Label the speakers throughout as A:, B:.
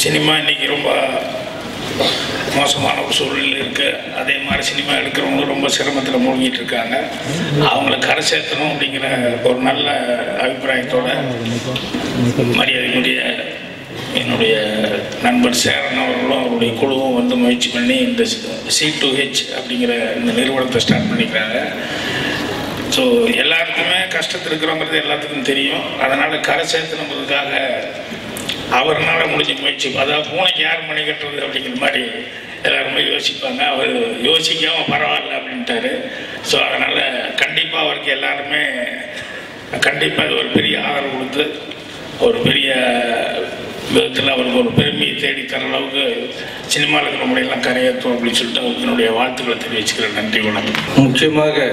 A: cinema இன்னைக்கு ரொம்ப மோசமான ஒரு சூழ்நிலை இருக்கு அதே மாதிரி சினிமா எடுக்கிறவங்க ரொம்ப சிரமத்தில் மூழ்கிட்டு இருக்காங்க அவங்கள கரை சேர்த்தணும் அப்படிங்கிற ஒரு நல்ல அபிப்பிராயத்தோட மரியாதைக்குரிய என்னுடைய நண்பர் சேரன் அவர்களும் அவருடைய குழுவும் வந்து முயற்சி பண்ணி இந்த சி டு ஹெச் அப்படிங்கிற இந்த நிறுவனத்தை ஸ்டார்ட் பண்ணிக்கிறாங்க ஸோ எல்லாருக்குமே கஷ்டத்தில் இருக்கிறோங்கிறது எல்லாத்துக்கும் தெரியும் அதனால் கரை சேர்த்தணுங்கிறதுக்காக அவர்னால முடிஞ்ச முயற்சி அதாவது பூனைக்கு யார் மணி கட்டுறது அப்படிங்கிற மாதிரி எல்லாருமே யோசிப்பாங்க அவர் யோசிக்காமல் பரவாயில்ல அப்படின்ட்டாரு ஸோ அதனால் கண்டிப்பாக அவருக்கு எல்லாருமே கண்டிப்பாக இது ஒரு பெரிய ஆதரவு கொடுத்து ஒரு பெரிய விதத்தில் அவருக்கு ஒரு பெருமையை தேடி தர அளவுக்கு சினிமாவில் இருக்கிற முறையெல்லாம் கரையேற்றும் அப்படின்னு சொல்லிட்டு அவருக்கு என்னுடைய வாழ்த்துக்களை தெரிவிச்சுக்கிறேன் நன்றி வணக்கம்
B: முக்கியமாக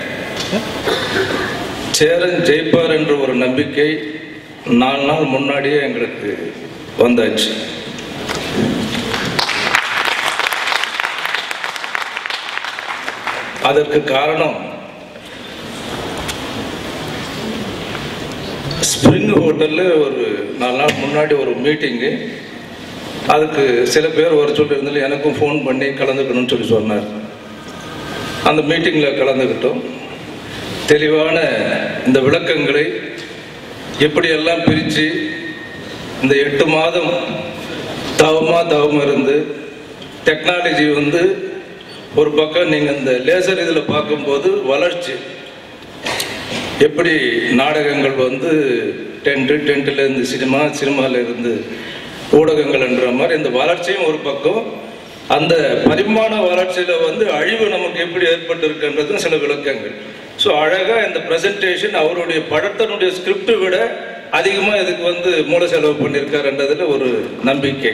B: சேரன் ஜெயிப்பார் என்ற ஒரு நம்பிக்கை நாலு நாள் முன்னாடியே எங்களுக்கு வந்தாச்சு அதற்கு காரணம் ஸ்ப்ரிங் ஹோட்டலில் ஒரு நாலு நாள் முன்னாடி ஒரு மீட்டிங்கு அதுக்கு சில பேர் வர சொல்லியிருந்தாலும் எனக்கும் ஃபோன் பண்ணி கலந்துக்கணும்னு சொல்லி சொன்னார் அந்த மீட்டிங்கில் கலந்துக்கிட்டோம் தெளிவான இந்த விளக்கங்களை எப்படியெல்லாம் பிரித்து இந்த எட்டு மாதம் தவமாக தவம் இருந்து டெக்னாலஜி வந்து ஒரு பக்கம் நீங்கள் இந்த லேசர் இதில் பார்க்கும்போது வளர்ச்சி எப்படி நாடகங்கள் வந்து டென்ட்டு டென்ட்டில் இருந்து சினிமா சினிமாவில் இருந்து ஊடகங்கள் என்ற மாதிரி இந்த வளர்ச்சியும் ஒரு பக்கம் அந்த பரிமாண வளர்ச்சியில் வந்து அழிவு நமக்கு எப்படி ஏற்பட்டிருக்குன்றதும் சில விளக்கங்கள் ஸோ அழகாக இந்த ப்ரெசன்டேஷன் அவருடைய படத்தினுடைய ஸ்கிரிப்டை விட அதிகமாக இதுக்கு வந்து மூல செலவு பண்ணியிருக்காருன்றதுல ஒரு நம்பிக்கை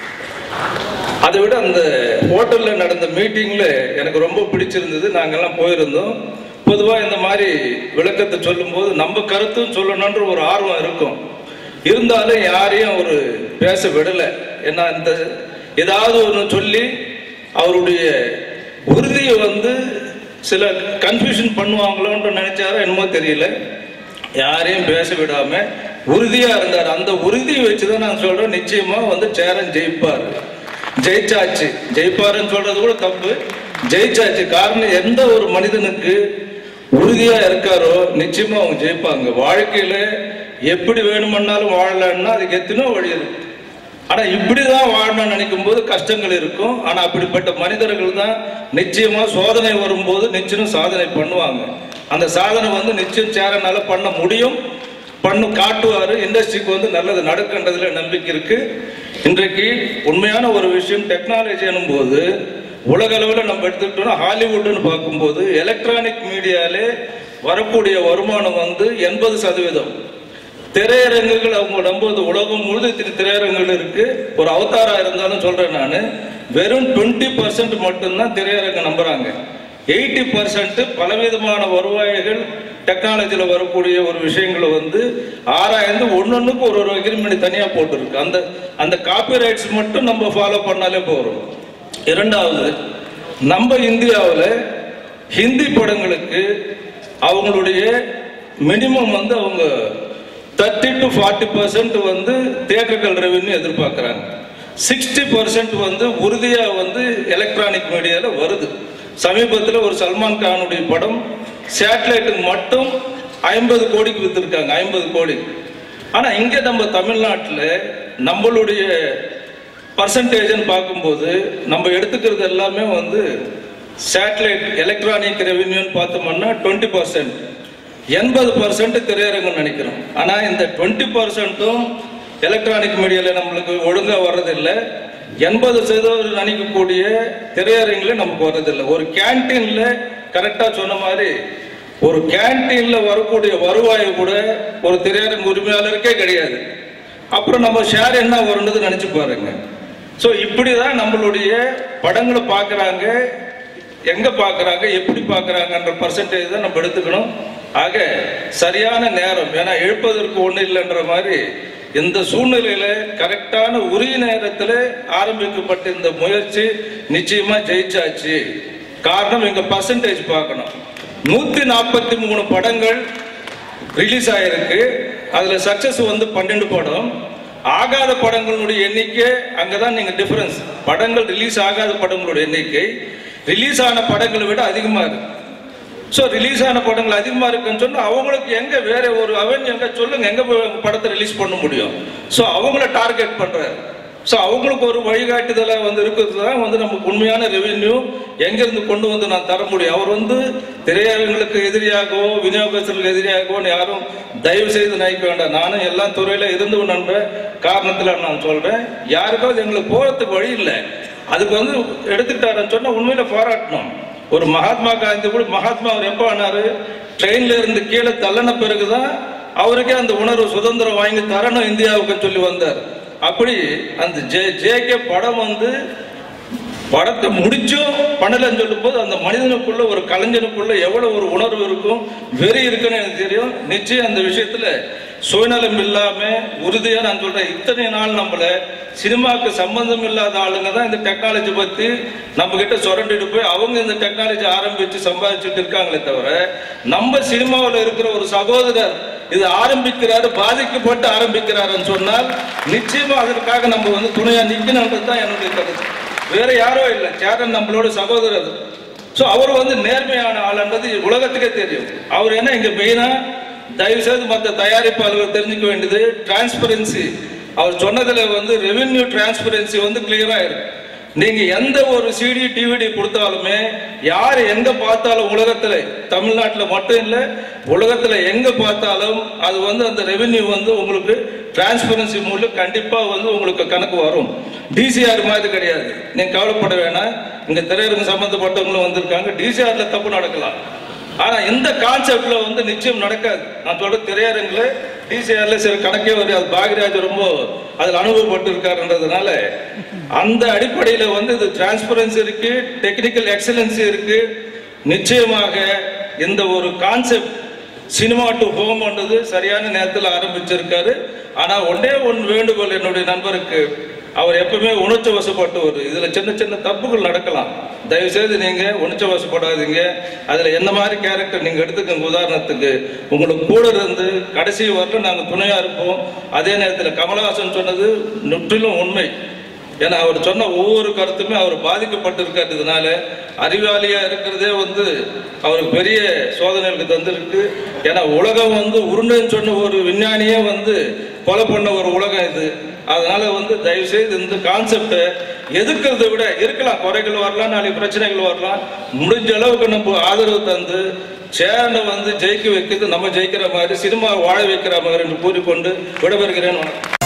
B: அதை விட அந்த ஹோட்டலில் நடந்த மீட்டிங்கில் எனக்கு ரொம்ப பிடிச்சிருந்தது நாங்கெல்லாம் போயிருந்தோம் பொதுவாக இந்த மாதிரி விளக்கத்தை சொல்லும்போது நம்ம கருத்தும் சொல்லணுன்ற ஒரு ஆர்வம் இருக்கும் இருந்தாலும் யாரையும் அவர் பேச விடலை ஏன்னா இந்த ஏதாவது ஒன்று சொல்லி அவருடைய உறுதியை வந்து சில கன்ஃபியூஷன் பண்ணுவாங்களோன்னு நினைச்சாரோ என்னமோ தெரியல யாரையும் பேச விடாம உறுதியா இருந்தார் அந்த உறுதியை வச்சுதான் நான் சொல்றேன் நிச்சயமா வந்து சேரன் ஜெயிப்பார் ஜெயிச்சாச்சு ஜெயிப்பாருன்னு சொல்றது கூட தப்பு ஜெயிச்சாச்சு காரணம் எந்த ஒரு மனிதனுக்கு உறுதியா இருக்காரோ நிச்சயமா அவங்க ஜெயிப்பாங்க வாழ்க்கையில எப்படி வேணுமன்னாலும் வாழலாம்னா அதுக்கு எத்தனோ வழி இருக்கு ஆனா இப்படிதான் வாழணும்னு நினைக்கும் போது கஷ்டங்கள் இருக்கும் ஆனா அப்படிப்பட்ட மனிதர்கள் தான் நிச்சயமா சோதனை வரும்போது நிச்சயம் சாதனை பண்ணுவாங்க அந்த சாதனை வந்து நிச்சயம் சேரனால பண்ண முடியும் பண்ணு காட்டுவாரு இண்டஸ்ட்ரிக்கு வந்து நல்லது நடக்குன்றதுல நம்பிக்கை இருக்கு இன்றைக்கு உண்மையான ஒரு விஷயம் டெக்னாலஜி போது உலக அளவில் நம்ம எடுத்துக்கிட்டோம்னா ஹாலிவுட்னு பார்க்கும்போது எலக்ட்ரானிக் மீடியாலே வரக்கூடிய வருமானம் வந்து எண்பது சதவீதம் திரையரங்குகள் அவங்க நம்புவது உலகம் முழுது திரு திரையரங்குகள் இருக்கு ஒரு அவதாரா இருந்தாலும் சொல்றேன் நான் வெறும் டுவெண்ட்டி பர்சன்ட் மட்டும்தான் திரையரங்கு நம்புறாங்க எயிட்டி பர்சன்ட் பலவிதமான வருவாய்கள் டெக்னாலஜியில் வரக்கூடிய ஒரு விஷயங்களை வந்து ஆராய்ந்து ஒன்னொன்றுக்கு ஒரு ஒரு அக்ரிமெண்ட் தனியாக போட்டிருக்கு அந்த அந்த காப்பிரைட்ஸ் மட்டும் நம்ம ஃபாலோ பண்ணாலே போகிறோம் இரண்டாவது நம்ம இந்தியாவில் ஹிந்தி படங்களுக்கு அவங்களுடைய மினிமம் வந்து அவங்க தேர்ட்டி டு ஃபார்ட்டி பர்சன்ட் வந்து தியேட்டர்கள் ரெவென்யூ எதிர்பார்க்குறாங்க சிக்ஸ்டி பர்சன்ட் வந்து உறுதியாக வந்து எலக்ட்ரானிக் மீடியாவில் வருது சமீபத்தில் ஒரு சல்மான் கானுடைய படம் சேட்டலைட்டுக்கு மட்டும் ஐம்பது கோடிக்கு விற்றுருக்காங்க ஐம்பது கோடி ஆனால் இங்கே நம்ம தமிழ்நாட்டில் நம்மளுடைய பர்சன்டேஜ்னு பார்க்கும்போது நம்ம எடுத்துக்கிறது எல்லாமே வந்து சேட்டலைட் எலக்ட்ரானிக் ரெவென்யூன்னு பார்த்தோம்னா டுவெண்ட்டி பர்சன்ட் எண்பது பர்சன்ட் திரையரங்கம் நினைக்கிறோம் ஆனால் இந்த டுவெண்ட்டி பர்சன்ட்டும் எலக்ட்ரானிக் மீடியாவில் நம்மளுக்கு ஒழுங்காக வர்றதில்லை எண்பது சதவீதம் நினைக்கக்கூடிய திரையரங்கில் நமக்கு வர்றதில்லை ஒரு கேன்டீனில் கரெக்டாக சொன்ன மாதிரி ஒரு கேன்டீனில் வரக்கூடிய வருவாயை கூட ஒரு திரையரங்கு உரிமையாளருக்கே கிடையாது அப்புறம் நம்ம ஷேர் என்ன வரும்னு நினச்சி பாருங்க ஸோ இப்படி தான் நம்மளுடைய படங்களை பார்க்குறாங்க எங்கே பார்க்குறாங்க எப்படி பார்க்குறாங்கன்ற பர்சன்டேஜ் தான் நம்ம எடுத்துக்கணும் ஆக சரியான நேரம் ஏன்னா எழுப்பதற்கு ஒன்றும் இல்லைன்ற மாதிரி இந்த சூழ்நிலையில கரெக்டான உரிய நேரத்தில் ஆரம்பிக்கப்பட்ட இந்த முயற்சி நிச்சயமா ஜெயிச்சாச்சு காரணம் எங்க பர்சன்டேஜ் பார்க்கணும் நூத்தி நாற்பத்தி மூணு படங்கள் ரிலீஸ் ஆயிருக்கு அதுல சக்சஸ் வந்து பன்னெண்டு படம் ஆகாத படங்களுடைய எண்ணிக்கை அங்கதான் நீங்க டிஃபரன்ஸ் படங்கள் ரிலீஸ் ஆகாத படங்களுடைய எண்ணிக்கை ரிலீஸ் ஆன படங்களை விட அதிகமா இருக்கு ஸோ ரிலீஸ் ஆன படங்கள் அதிகமா இருக்குன்னு சொன்னா அவங்களுக்கு எங்க வேற ஒரு அவன் எங்க சொல்லுங்க எங்க போய் உங்க படத்தை ரிலீஸ் பண்ண முடியும் ஸோ அவங்கள டார்கெட் பண்றாரு ஸோ அவங்களுக்கு ஒரு வழிகாட்டுதலை வந்து இருக்கிறது தான் வந்து நமக்கு உண்மையான ரெவென்யூ எங்கிருந்து கொண்டு வந்து நான் தர முடியும் அவர் வந்து திரையரங்களுக்கு எதிரியாகவோ விநியோகஸ்தர்களுக்கு எதிரியாகவோ யாரும் தயவு செய்து நினைக்க வேண்டாம் நானும் எல்லா துறையில இருந்து நண்ப காரணத்துல நான் சொல்றேன் யாருக்காவது எங்களுக்கு போறதுக்கு வழி இல்லை அதுக்கு வந்து எடுத்துக்கிட்டாருன்னு சொன்னா உண்மையில பாராட்டணும் ஒரு மகாத்மா காந்தி கூட மகாத்மா அவர் எப்போ ஆனாரு ட்ரெயின்ல இருந்து கீழே தள்ளன பிறகுதான் அவருக்கே அந்த உணர்வு சுதந்திரம் வாங்கி தரணும் இந்தியாவுக்கு சொல்லி வந்தார் அப்படி அந்த ஜே ஜேகே படம் வந்து படத்தை முடிச்சும் பண்ணலன்னு சொல்லும் போது அந்த மனிதனுக்குள்ள ஒரு கலைஞனுக்குள்ள எவ்வளவு ஒரு உணர்வு இருக்கும் வெறி இருக்குன்னு எனக்கு தெரியும் நிச்சயம் அந்த விஷயத்துல சுயநலம் இல்லாம உறுதியா நான் சொல்றேன் இத்தனை நாள் நம்மள சினிமாவுக்கு சம்பந்தம் இல்லாத ஆளுங்க தான் இந்த டெக்னாலஜி பத்தி நம்ம கிட்ட சுரண்டிட்டு போய் அவங்க இந்த டெக்னாலஜி ஆரம்பிச்சு சம்பாதிச்சுட்டு இருக்காங்களே தவிர நம்ம சினிமாவில் இருக்கிற ஒரு சகோதரர் இது ஆரம்பிக்கிறாரு பாதிக்கப்பட்டு ஆரம்பிக்கிறாருன்னு சொன்னால் நிச்சயமா அதற்காக நம்ம வந்து துணையா நிக்கணும்ன்றது தான் என்னுடைய கருத்து வேற யாரோ இல்லை சேரன் நம்மளோட சகோதரர் ஸோ அவர் வந்து நேர்மையான ஆளுன்றது உலகத்துக்கே தெரியும் அவர் என்ன இங்க மெயினா தயவு செய்து மற்ற தயாரிப்பாளர்கள் தெரிஞ்சுக்க வேண்டியது டிரான்ஸ்பரன்சி அவர் சொன்னதுல வந்து ரெவென்யூ டிரான்ஸ்பரன்சி வந்து கிளியரா இருக்கு நீங்க எந்த ஒரு சிடி டிவிடி கொடுத்தாலுமே யார் எங்க பார்த்தாலும் உலகத்துல தமிழ்நாட்டுல மட்டும் இல்ல உலகத்துல எங்க பார்த்தாலும் அது வந்து அந்த ரெவென்யூ வந்து உங்களுக்கு டிரான்ஸ்பரன்சி மூலம் கண்டிப்பா வந்து உங்களுக்கு கணக்கு வரும் டிசிஆர் மாதிரி கிடையாது நீங்க கவலைப்பட வேணாம் இங்க திரையரங்கு சம்பந்தப்பட்டவங்களும் வந்திருக்காங்க டிசிஆர்ல தப்பு நடக்கலாம் ஆனா இந்த கான்செப்ட்ல வந்து நிச்சயம் நடக்காது நான் சொல்ற திரையரங்குல டிசிஆர்ல சில கணக்கே வருது அது பாக்யராஜ் ரொம்ப அதில் அனுபவப்பட்டு இருக்காருன்றதுனால அந்த அடிப்படையில வந்து இது டிரான்ஸ்பரன்சி இருக்கு டெக்னிக்கல் எக்ஸலன்சி இருக்கு நிச்சயமாக இந்த ஒரு கான்செப்ட் சினிமா டு ஹோம்ன்றது சரியான நேரத்தில் ஆரம்பிச்சிருக்காரு ஆனா ஒன்றே ஒன்று வேண்டுகோள் என்னுடைய நண்பருக்கு அவர் எப்பவுமே உணர்ச்சி வசப்பட்டவர் இதுல சின்ன சின்ன தப்புகள் நடக்கலாம் தயவு செய்து நீங்க உணர்ச்சி வசப்படாதீங்க அதுல என்ன மாதிரி கேரக்டர் நீங்க எடுத்துக்கங்க உதாரணத்துக்கு உங்களுக்கு கூட இருந்து கடைசி வரலும் நாங்க துணையா இருப்போம் அதே நேரத்தில் கமலஹாசன் சொன்னது முற்றிலும் உண்மை ஏன்னா அவர் சொன்ன ஒவ்வொரு கருத்துமே அவர் பாதிக்கப்பட்டிருக்கிறதுனால அறிவாளியா இருக்கிறதே வந்து அவருக்கு பெரிய சோதனைகளுக்கு தந்திருக்கு ஏன்னா உலகம் வந்து உருண்டைன்னு சொன்ன ஒரு விஞ்ஞானியே வந்து கொலை பண்ண ஒரு உலகம் இது அதனால வந்து தயவு செய்து இந்த கான்செப்டை எதிர்க்கிறதை விட இருக்கலாம் குறைகள் வரலாம் நாளைக்கு பிரச்சனைகள் வரலாம் முடிஞ்ச அளவுக்கு நம்ம ஆதரவு தந்து சேரனை வந்து ஜெயிக்க வைக்கிறது நம்ம ஜெயிக்கிற மாதிரி சினிமா வாழ வைக்கிற மாதிரி என்று கூறிக்கொண்டு விடைபெறுகிறேன் வணக்கம்